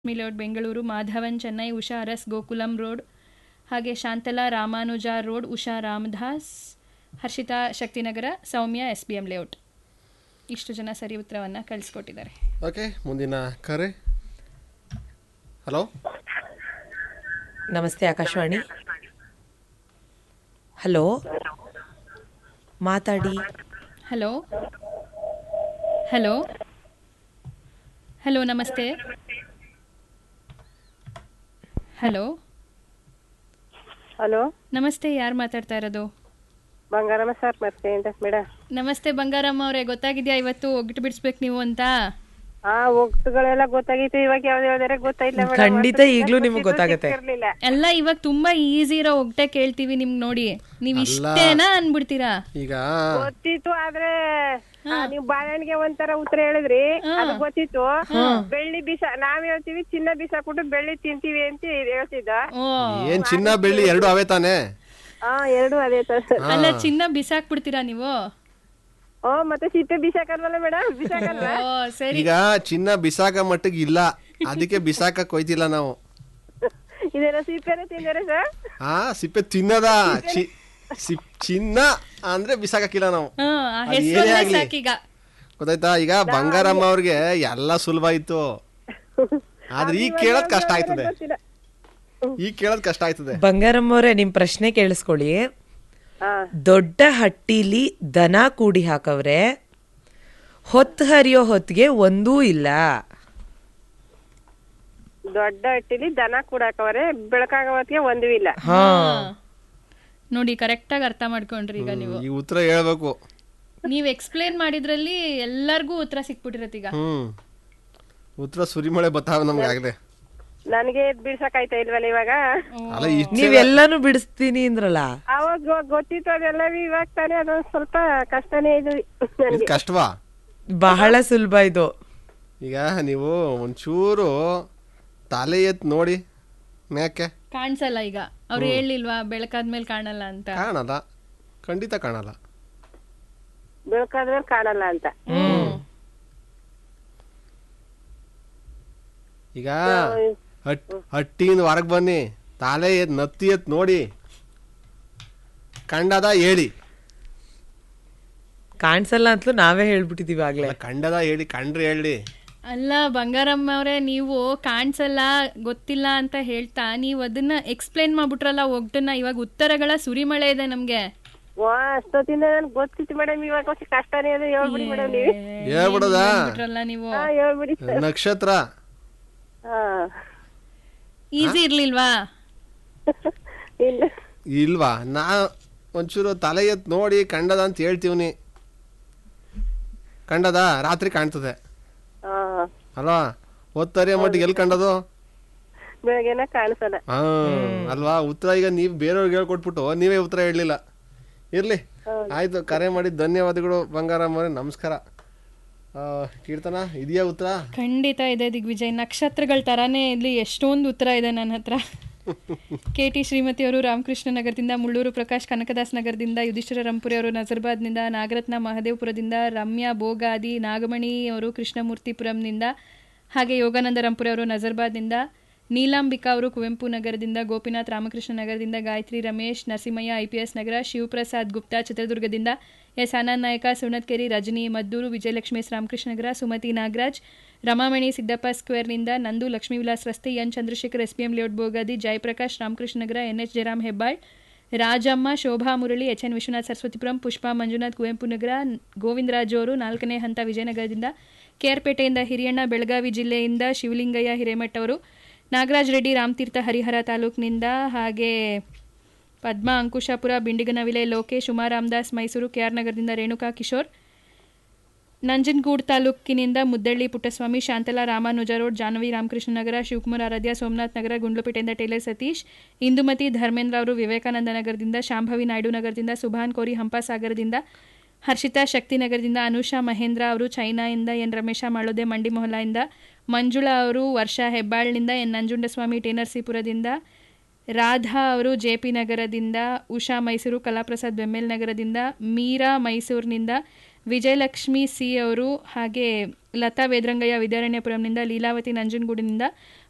Layout Bengaluru Madhavan Chennai Usha Aras Gokulam road ಹಾಗೆ Shantala Ramanuja road Usha Ramdas Harshita Shaktinagar Soumya S B M layout ಇಷ್ಟು ಜನ ಸರಿ ಉತ್ತರವನ್ನು ಕಳಿಸ್ಕೊಟ್ಟಿದ್ದಾರೆ ಓಕೆ ಮುಂದಿನ ಕರೆ ಹಲೋ ನಮಸ್ತೆ ಆಕಾಶವಾಣಿ ಹಲೋ ಮಾತಾಡಿ ಹಲೋ ಹಲೋ ಹಲೋ ನಮಸ್ತೆ ಹಲೋ ಹಲೋ ನಮಸ್ತೆ ಯಾರು ಮಾತಾಡ್ತಾ ಇರೋದು ಬಂಗಾರಮ್ಮ ಸರ್ ಮತ್ತೆ ಎಂತ ಮೇಡಮ್ ನಮಸ್ತೆ ಬಂಗಾರಮ್ಮ ಅವರೇ ಗೊತ್ತಾಗಿದೆಯಾ ಇವತ್ತು ಒಗ್ಗಟ್ಟು ಬಿಡಿಸ್ಬೇಕು ನೀವು ಅಂತ ಹಾ ಒಗ್ತುಗಳೆಲ್ಲ ಗೊತ್ತಾಗಿತ್ತು ಇವಾಗ ಯಾವ್ದು ಯಾವ್ದಾರೆ ಗೊತ್ತಾಯಿಲ್ಲ ಮೇಡಮ್ ಖಂಡಿತ ಈಗ್ಲೂ ನಿಮ್ಗೆ ಗೊತ್ತಾಗತ್ತೆ. ಇರ್ಲಿಲ್ಲ ಎಲ್ಲ ಇವಾಗ ತುಂಬಾ ಈಸಿ ಇರೋ ಒಗ್ಗಟ್ಟೆ ಕೇಳ್ತೀವಿ ನಿಮ್ಗೆ ನೋಡಿ ನೀವ್ ಇಷ್ಟೇನಾ ಅನ್ಬಿಡ್ತೀರಾ ಈಗ ಗೊತ್ತಿತ್ತು ಆದ್ರೆ ಆ, ನೀವು ಬಾಳೆಹಣ್ಣಿಗೆ ಒಂಥರ ಉತ್ತರ ಹೇಳಿದ್ರಿ ಅದು ಗೊತ್ತಿತ್ತು ಬೆಳ್ಳಿ ಬಿಸ ನಾವ್ ಹೇಳ್ತೀವಿ ಚಿನ್ನ ಬಿಸಾಕ್ಬಿಟ್ಟು ಬೆಳ್ಳಿ ತಿಂತೀವಿ ಅಂತ ಹೇಳ್ತಿದ್ದ ಓ ಏನ್ ಚಿನ್ನ ಬೆಳ್ಳಿ ಎರಡು ಅವೇ ತಾನೆ ಹಾ ಎರಡು ಅದೇ ತರ ಅಲ್ಲ ಚಿನ್ನ ಬಿಸಾಕ್ಬಿಡ್ತೀರಾ ನೀವು ಓ ಮತ್ತೆ ಸಿಪ್ಪೆ ಬಿಸಾಕಲ್ವಲ್ಲ ಮೇಡಮ್ ಬಿಸಾಕಲ್ವ ಓ ಸರಿ ಈಗ ಚಿನ್ನ ಬಿಸಾಕ ಮಟ್ಟಿಗೆ ಇಲ್ಲ ಅದಕ್ಕೆ ಬಿಸಾಕಕ್ ಹೋಯ್ತಿಲ್ಲ ನಾವು ಇದೆಲ್ಲ ಸಿಪ್ಪೆನೆ ತಿಂದರೆ ಸರ್ ಹಾ ಸಿಪ್ಪೆ ತಿನ್ನದ ಚಿ ಸಿಪ್ ಚಿನ್ನ ಅಂದ್ರೆ ಬಿಸಾಕಕ್ಕಿಲ್ಲ ನಾವು ಹ್ಮ್ ಆ ಅದು ಹೆಸರು ಏನೇ ಆಗ್ಲಿ. ಸಾಕೀಗ ಗೊತ್ತಾಯ್ತಾ ಈಗ ಬಂಗಾರಮ್ಮ ಅವ್ರಿಗೆ ಎಲ್ಲ ಸುಲಭ ಇತ್ತು ಆದ್ರೆ ಈಗ ಕೇಳೋದ್ ಕಷ್ಟ ಆಯ್ತದೆ ಗೊತ್ತಿಲ್ಲ ಈಗ ಕೇಳೋದ್ ಕಷ್ಟ ಆಯ್ತದೆ ಬಂಗಾರಮ್ಮವ್ರೆ ನಿಮ್ ಪ್ರಶ್ನೆ ಕೇಳಿಸ್ಕೊಳ್ಳಿ ಹಾ ದೊಡ್ಡ ಹಟ್ಟಿಲಿ ದನ ಕೂಡಿ ಹಾಕವ್ರೆ ಹೊತ್ತು ಹರಿಯೋ ಹೊತ್ತಿಗೆ ಒಂದೂ ಇಲ್ಲ ದೊಡ್ಡ ಹಟ್ಟಿಲಿ ದನ ಕೂಡಾಕವ್ರೆ ಬೆಳಕಾಗೋ ಹೊತ್ತಿಗೆ ಒಂದೂ ಇಲ್ಲ ಹಾ ನೋಡಿ ಕರೆಕ್ಟ್ ಆಗಿ ಅರ್ಥ ಮಾಡ್ಕೊಂಡ್ರಿ ಈಗ ನೀವು ಈ ಉತ್ತರ ಹೇಳ್ಬೇಕು ನೀವ್ ಎಕ್ಸ್ಪ್ಲೇನ್ ಮಾಡಿದ್ರಲ್ಲಿ ಎಲ್ಲಾರ್ಗೂ ಉತ್ತರ ಸಿಕ್ಬಿಟ್ಟಿರತ್ತೀಗ ಈಗ ಹ್ಮ್ ಉತ್ತರ ಸುರಿಮಳೆ ಬತ್ತಾವ ನಮ್ಗೆ ಆಗದೆ ನನಗೆ ಎದ್ ಬಿಡ್ಸಕ್ ಆಯ್ತಾ ಇಲ್ವಲ್ಲ ಇವಾಗ ಅಲ್ಲ ಇಷ್ಟ ನೀವೆಲ್ಲಾನು ಬಿಡಿಸ್ತೀನಿ ಅಂದ್ರಲ್ಲ ಅವಾಗ ಗೊ- ಗೊತ್ತಿತ್ತು ಅದೆಲ್ಲ ಇವಾಗ ತಾನೇ ಅದೊಂದ್ ಸ್ವಲ್ಪ ಕಷ್ಟನೇ ಇದು ಇದು ನನಗೆ ಕಷ್ಟವಾ ಬಹಳ ಸುಲಭ ಇದು ಈಗ ನೀವು ಒಂಚೂರು ತಲೆ ಎತ್ ನೋಡಿ ಮ್ಯಾಕೆ ಕಾಣಿಸಲ್ಲ ಈಗ ಅವ್ರು ಹೇಳಿಲ್ವಾ ಬೆಳಕಾದ್ಮೇಲೆ ಕಾಣಲ್ಲ ಅಂತ ಕಾಣಲ್ಲ ಖಂಡಿತ ಕಾಣಲ್ಲ ಬೆಳಕಾದ್ಮೇಲೆ ಕಾಣಲ್ಲ ಅಂತ ಈಗ ಹಟ್ ಹಟ್ಟಿಯಿಂದ ಹೊರಗೆ ಬನ್ನಿ ತಲೆ ಎತ್ ನತ್ತಿ ಎತ್ ನೋಡಿ ಕಂಡದ ಹೇಳಿ ಕಾಣಿಸಲ್ಲ ಅಂತಲೂ ನಾವೇ ಹೇಳ್ಬಿಟ್ಟಿದೀವಿ ಆಗ್ಲೇ ಅಲ್ಲ, ಕಂಡದ ಹೇಳಿ ಕಂಡ್ರೆ ಹೇಳಿ ಅಲ್ಲ ಬಂಗಾರಮ್ಮ ಅವರೇ ನೀವು ಕಾಣಿಸಲ್ಲ ಗೊತ್ತಿಲ್ಲ ಅಂತ ಹೇಳ್ತಾ ನೀವು ಅದನ್ನ ಎಕ್ಸ್ಪ್ಲೇನ್ ಮಾಡ್ಬಿಟ್ರಲ್ಲ ಒಗ್ಟನ್ನ ಇವಾಗ ಉತ್ತರಗಳ ಸುರಿಮಳೆ ಇದೆ ನಮ್ಗೆ ವಾ ಅಷ್ಟೊತ್ತಿಂದ ನನ್ಗೆ ಗೊತ್ತಿತ್ತು ಮೇಡಮ್ ಇವಾಗ ಒಂದ್ ಕಷ್ಟನೇ ಅದು ಹೇಳ್ಬಿಡಿ ಮೇಡಮ್ ನೀವು ಹೇಳ್ಬಿಡದ ಬಿಟ್ರಲ್ಲ ನೀವು ಹಾ ಹೇಳ್ಬಿಡಿ ನಕ್ಷತ್ರ ಹಾ ಈಸಿ ಇರ್ಲಿಲ್ವಾ ಇಲ್ಲ ಇಲ್ವಾ ನಾ ಒಂಚೂರು ತಲೆ ಎತ್ ನೋಡಿ ಕಂಡದ ಅಂತ ಹೇಳ್ತೀವ್ನಿ ಕಂಡದ ರಾತ್ರಿ ಕಾಣ್ತದೆ ಹಾ ಅಲ್ವಾ ಒತ್ತರಿಯ ಮಟ್ಟಿಗೆ ಎಲ್ಲಿ ಕಂಡದು ಬೆಳಗ್ಗೆನ ಕಾಣಿಸಲ್ಲ ಹಾ ಅಲ್ವಾ ಉತ್ತರ ಈಗ ನೀವು ಬೇರೆಯವ್ರಿಗೆ ಹೇಳ್ಕೊಟ್ಬಿಟ್ಟು ನೀವೇ ಉತ್ತರ ಹೇಳಲಿಲ್ಲ ಇರ್ಲಿ ಆಯ್ತು ಕರೆ ಮಾಡಿದ ಧನ್ಯವಾದಗಳು ಬಂಗಾರಮ್ಮ ಅವರೇ ನಮಸ್ಕಾರ ಆ, ಕೀರ್ತನ ಇದೆಯಾ ಉತ್ತರ ಖಂಡಿತ ಇದೆ ದಿಗ್ವಿಜಯ್ ನಕ್ಷತ್ರಗಳ ತರಾನೇ ಇಲ್ಲಿ ಎಷ್ಟೊಂದು ಉತ್ತರ ಇದೆ ನನ್ನ ಹತ್ರ ಕೆ ಟಿ ಶ್ರೀಮತಿ ಅವರು ರಾಮಕೃಷ್ಣ ನಗರದಿಂದ ಮುಳ್ಳೂರು ಪ್ರಕಾಶ್ ಕನಕದಾಸ್ ನಗರದಿಂದ ಯುಧಿಷ್ಠಿರ ರಂಪುರಿ ಅವರು ನಜರ್ಬಾದ್ನಿಂದ ನಾಗರತ್ನ ಮಹದೇವಪುರದಿಂದ ರಮ್ಯಾ ಬೋಗಾದಿ ನಾಗಮಣಿ ಅವರು ಕೃಷ್ಣಮೂರ್ತಿಪುರಂನಿಂದ ಹಾಗೆ ಯೋಗಾನಂದ ರಂಪುರಿ ಅವರು ನಜರ್ಬಾದ್ನಿಂದ ನೀಲಾಂಬಿಕಾ ಅವರು ಕುವೆಂಪು ನಗರದಿಂದ ಗೋಪಿನಾಥ್ ರಾಮಕೃಷ್ಣ ನಗರದಿಂದ Gayatri Ramesh Narasimhaiah I P S Nagar Shivaprasad Gupta ಚಿತ್ರದುರ್ಗದಿಂದ ಎಸ್ ಆನಂದ್ ನಾಯಕ ಸುಣತ್ಕೆರಿ ರಜನಿ ಮದ್ದೂರು ವಿಜಯಲಕ್ಷ್ಮಿ ಎಸ್ ರಾಮಕೃಷ್ಣ ನಗರ ಸುಮತಿ ನಾಗರಾಜ್ ರಮಾಮಣಿ ಸಿದ್ದಪ್ಪ ಸ್ಕ್ವೇರ್ನಿಂದ ನಂದು ಲಕ್ಷ್ಮೀ ವಿಲಾಸ್ ರಸ್ತೆ N Chandrashekhar S P M layout Bogadi Jayaprakash Ramakrishna Nagar N H Jayaram Hebbal Rajamma Shobha Murali H N Vishwanath Saraswathipuram Pushpa Manjunath Kuvempu Nagar Govindaraju ಅವರು ನಾಲ್ಕನೇ ಹಂತ ವಿಜಯನಗರದಿಂದ ಕೆಆರ್ಪೇಟೆಯಿಂದ ಹಿರಿಯಣ್ಣ ಬೆಳಗಾವಿ ಜಿಲ್ಲೆಯಿಂದ ಶಿವಲಿಂಗಯ್ಯ ಹಿರೇಮಠ್ ಅವರು ನಾಗರಾಜ್ ರೆಡ್ಡಿ ರಾಮತೀರ್ಥ ಹರಿಹರ ತಾಲೂಕಿನಿಂದ ಹಾಗೆ ಪದ್ಮಾ ಅಂಕುಶಾಪುರ ಬಿಂಡಿಗನವಿಲೆ ಲೋಕೇಶ್ ಉಮಾರಾಮದಾಸ್ ಮೈಸೂರು ಕೆಆರ್ ನಗರದಿಂದ ರೇಣುಕಾ ಕಿಶೋರ್ ನಂಜನಗೂಡ್ ತಾಲೂಕಿನಿಂದ ಮುದ್ದಳ್ಳಿ ಪುಟ್ಟಸ್ವಾಮಿ ಶಾಂತಲಾ ರಾಮಾನುಜ ರೋಡ್ ಜಾಹ್ನವಿ ರಾಮಕೃಷ್ಣ ನಗರ ಶಿವಕುಮಾರ್ ಆರಾಧ್ಯ ಸೋಮನಾಥ್ ನಗರ ಗುಂಡ್ಲುಪೇಟೆಯಿಂದ ಟೇಲರ್ ಸತೀಶ್ ಇಂದುಮತಿ ಧರ್ಮೇಂದ್ರ ಅವರು ವಿವೇಕಾನಂದ ನಗರದಿಂದ ಶಾಂಭವಿ ನಾಯ್ಡು ನಗರದಿಂದ ಸುಭಾನ್ ಕೋರಿ ಹಂಪಾಸಾಗರದಿಂದ ಹರ್ಷಿತಾ ಶಕ್ತಿನಗರದಿಂದ ಅನುಷಾ ಮಹೇಂದ್ರ ಅವರು ಚೈನಾಯಿಂದ ಎನ್ ರಮೇಶ ಮಾಳೋದೆ ಮಂಡಿ ಮೊಹಲಾಯಿಂದ ಮಂಜುಳಾ ಅವರು ವರ್ಷಾ ಹೆಬ್ಬಾಳ್ನಿಂದ ಎನ್ ನಂಜುಂಡಸ್ವಾಮಿ ಟೇನರ್ಸಿಪುರದಿಂದ ರಾಧಾ ಅವರು ಜೆ ಪಿ ನಗರದಿಂದ ಉಷಾ ಮೈಸೂರು ಕಲಾಪ್ರಸಾದ್ ಬೆಮ್ಮೆಲ್ ನಗರದಿಂದ ಮೀರಾ ಮೈಸೂರಿನಿಂದ ವಿಜಯಲಕ್ಷ್ಮಿ ಸಿ ಅವರು ಹಾಗೆ ಲತಾ ವೇದ್ರಂಗಯ್ಯ ವಿದ್ಯಾರಣ್ಯಪುರಂನಿಂದ ಲೀಲಾವತಿ ನಂಜನಗೂಡಿನಿಂದ